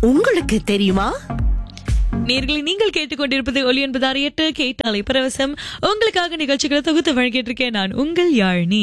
உங்களுக்கு தெரியுமா நேர்களை நீங்கள் கேட்டுக்கொண்டிருப்பது ஒலி என்பது அறியட்டு கேட்டாலை பரவசம் உங்களுக்காக நிகழ்ச்சிகளை தொகுத்து வழங்கிட்டு இருக்கேன் நான் உங்கள் யாழினி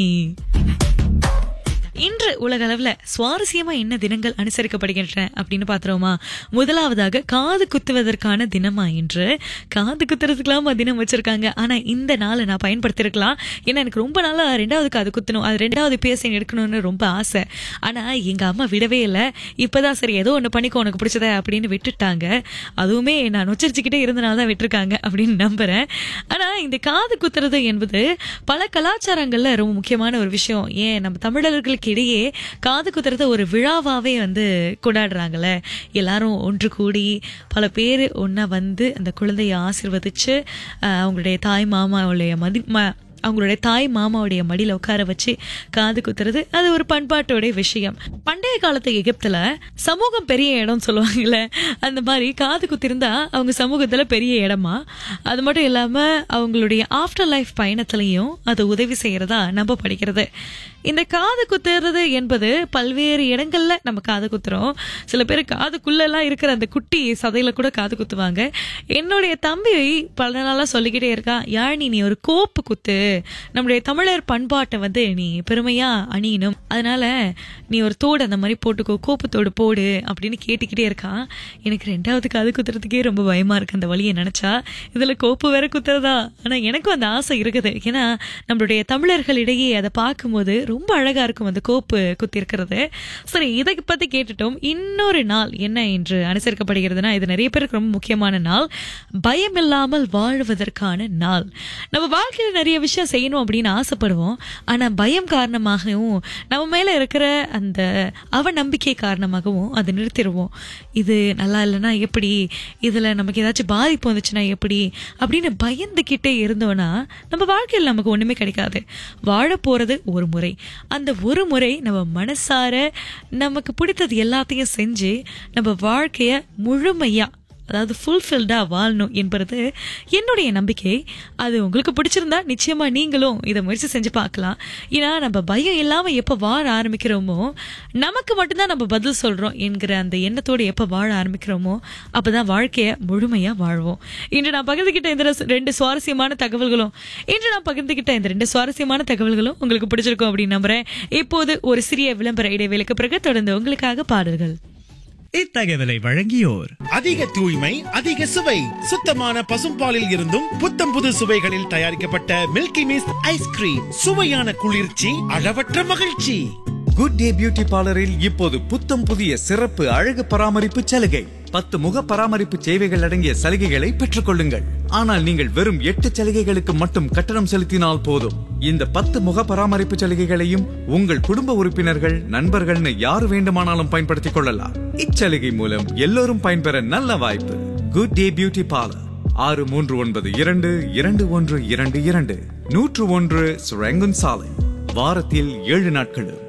இன்று உலக அளவுல சுவாரஸ்யமா என்ன தினங்கள் அனுசரிக்கப்படுகின்றன அப்படின்னு பாத்துறோமா முதலாவதாக காது குத்துவதற்கான தினமா இன்று காது குத்துறதுக்கெல்லாம் தினம் வச்சிருக்காங்க ஆனா இந்த நாளை நான் பயன்படுத்திருக்கலாம் ஏன்னா எனக்கு ரொம்ப நாளா ரெண்டாவது காது குத்தணும் அது ரெண்டாவது பிஎஸ்ஐ எடுக்கணும்னு ரொம்ப ஆசை ஆனா எங்க அம்மா விடவே இல்லை இப்பதான் சரி ஏதோ ஒண்ணு பண்ணிக்கோ உனக்கு பிடிச்சத அப்படின்னு விட்டுட்டாங்க அதுவுமே நான் உச்சரிச்சுக்கிட்டே இருந்தனால தான் விட்டுருக்காங்க அப்படின்னு நம்புறேன் ஆனா இந்த காது குத்துறது என்பது பல கலாச்சாரங்கள்ல ரொம்ப முக்கியமான ஒரு விஷயம் ஏன் நம்ம தமிழர்களுக்கு இடையே காது குத்துறத ஒரு விழாவாவே வந்து கொண்டாடுறாங்கல்ல எல்லாரும் ஒன்று கூடி பல பேர் ஒண்ணா வந்து அந்த குழந்தையை ஆசிர்வதிச்சு அஹ், அவங்களுடைய தாய் மாமாவுடைய மதி ம- அவங்களுடைய தாய் மாமாவுடைய மடியில உட்கார வச்சு காது குத்துறது அது ஒரு பண்பாட்டோடைய விஷயம் பண்டைய காலத்து எகிப்துல சமூகம் பெரிய இடம் சொல்லுவாங்கல்ல அந்த மாதிரி காது குத்திருந்தா அவங்க சமூகத்துல பெரிய இடமா அது மட்டும் இல்லாம அவங்களுடைய ஆஃப்டர் லைஃப் பயணத்திலையும் அது உதவி செய்யறதா நம்ப படிக்கிறது இந்த காது குத்துறது என்பது பல்வேறு இடங்கள்ல நம்ம காது குத்துறோம் சில பேர் காதுக்குள்ள எல்லாம் இருக்கிற அந்த குட்டி சதையில கூட காது குத்துவாங்க என்னுடைய தம்பி பல நாளா சொல்லிக்கிட்டே இருக்கான் யாழினி நீ ஒரு கோப்பு குத்து நம்முடைய தமிழர் பண்பாட்டை வந்து நீ பெருமையா அணியணும் அதனால நீ ஒரு தோடு அந்த மாதிரி போட்டுக்கோ கோப்பு தோடு போடு அப்படின்னு கேட்டுக்கிட்டே இருக்கான் எனக்கு ரெண்டாவது காது குத்துறதுக்கே ரொம்ப பயமா இருக்கு அந்த வழியை நினைச்சா இதுல கோப்பு வேற குத்துறதா ஆனா எனக்கும் அந்த ஆசை இருக்குது ஏன்னா நம்மளுடைய தமிழர்களிடையே அதை பார்க்கும்போது ரொம்ப அழகா இருக்கும் அந்த கோப்பு குத்தி இருக்கிறது சரி இதை பத்தி கேட்டுட்டோம் இன்னொரு நாள் என்ன என்று அனுசரிக்கப்படுகிறதுனா இது நிறைய பேருக்கு ரொம்ப முக்கியமான நாள் பயம் இல்லாமல் வாழ்வதற்கான நாள் நம்ம வாழ்க்கையில நிறைய விஷயம் செய்யணும் அப்படின்னு ஆசைப்படுவோம் ஆனா பயம் காரணமாகவும் நம்ம மேல இருக்கிற அந்த அவநம்பிக்கை காரணமாகவும் அதை நிறுத்திடுவோம் இது நல்லா இல்லைன்னா எப்படி இதுல நமக்கு ஏதாச்சும் பாதிப்பு வந்துச்சுன்னா எப்படி அப்படின்னு பயந்துகிட்டே இருந்தோம்னா நம்ம வாழ்க்கையில் நமக்கு ஒண்ணுமே கிடைக்காது வாழ போறது ஒரு முறை அந்த ஒரு முறை நம்ம மனசார நமக்கு பிடித்தது எல்லாத்தையும் செஞ்சு நம்ம வாழ்க்கைய முழுமையா அதாவது ஃபுல்ஃபில்டா வாழணும் என்பது என்னுடைய நம்பிக்கை அது உங்களுக்கு பிடிச்சிருந்தா நிச்சயமா நீங்களும் இதை முயற்சி செஞ்சு பார்க்கலாம் ஏன்னா நம்ம பயம் இல்லாம எப்ப வாழ ஆரம்பிக்கிறோமோ நமக்கு மட்டும்தான் நம்ம பதில் சொல்றோம் என்கிற அந்த எண்ணத்தோடு எப்ப வாழ ஆரம்பிக்கிறோமோ அப்பதான் வாழ்க்கைய முழுமையா வாழ்வோம் இன்று நான் பகிர்ந்துகிட்ட இந்த ரெஸ்- ரெண்டு சுவாரஸ்யமான தகவல்களும் இன்று நான் பகிர்ந்துகிட்ட இந்த ரெண்டு சுவாரஸ்யமான தகவல்களும் உங்களுக்கு பிடிச்சிருக்கும் அப்படின்னு நம்புறேன் இப்போது ஒரு சிறிய விளம்பர இடைவேளைக்கு பிறகு தொடர்ந்து உங்களுக்காக பாடல்கள் இத்தகவலை வழங்கியோர் அதிக தூய்மை அதிக சுவை சுத்தமான பசும்பாலில் இருந்தும் புத்தம் புது சுவைகளில் தயாரிக்கப்பட்ட மில்கி மிஸ்ட் ஐஸ்கிரீம் சுவையான குளிர்ச்சி அளவற்ற மகிழ்ச்சி குட் டே பியூட்டி பார்லரில் இப்போது புத்தம் புதிய சிறப்பு அழகு பராமரிப்பு சலுகை பத்து முக பராமரிப்பு சேவைகள் அடங்கிய சலுகைகளை பெற்றுக் கொள்ளுங்கள் ஆனால் நீங்கள் வெறும் எட்டு சலுகைகளுக்கு மட்டும் கட்டணம் செலுத்தினால் போதும் இந்த பத்து முக பராமரிப்பு சலுகைகளையும் உங்கள் குடும்ப உறுப்பினர்கள் நண்பர்கள்னு யார் வேண்டுமானாலும் பயன்படுத்திக் கொள்ளலாம் இச்சலுகை மூலம் எல்லோரும் பயன்பெற நல்ல வாய்ப்பு குட் டே பியூட்டி பார்லர் ஆறு மூன்று ஒன்பது இரண்டு இரண்டு ஒன்று இரண்டு இரண்டு நூற்று ஒன்று சுரங்குன் சாலை வாரத்தில் ஏழு நாட்களும்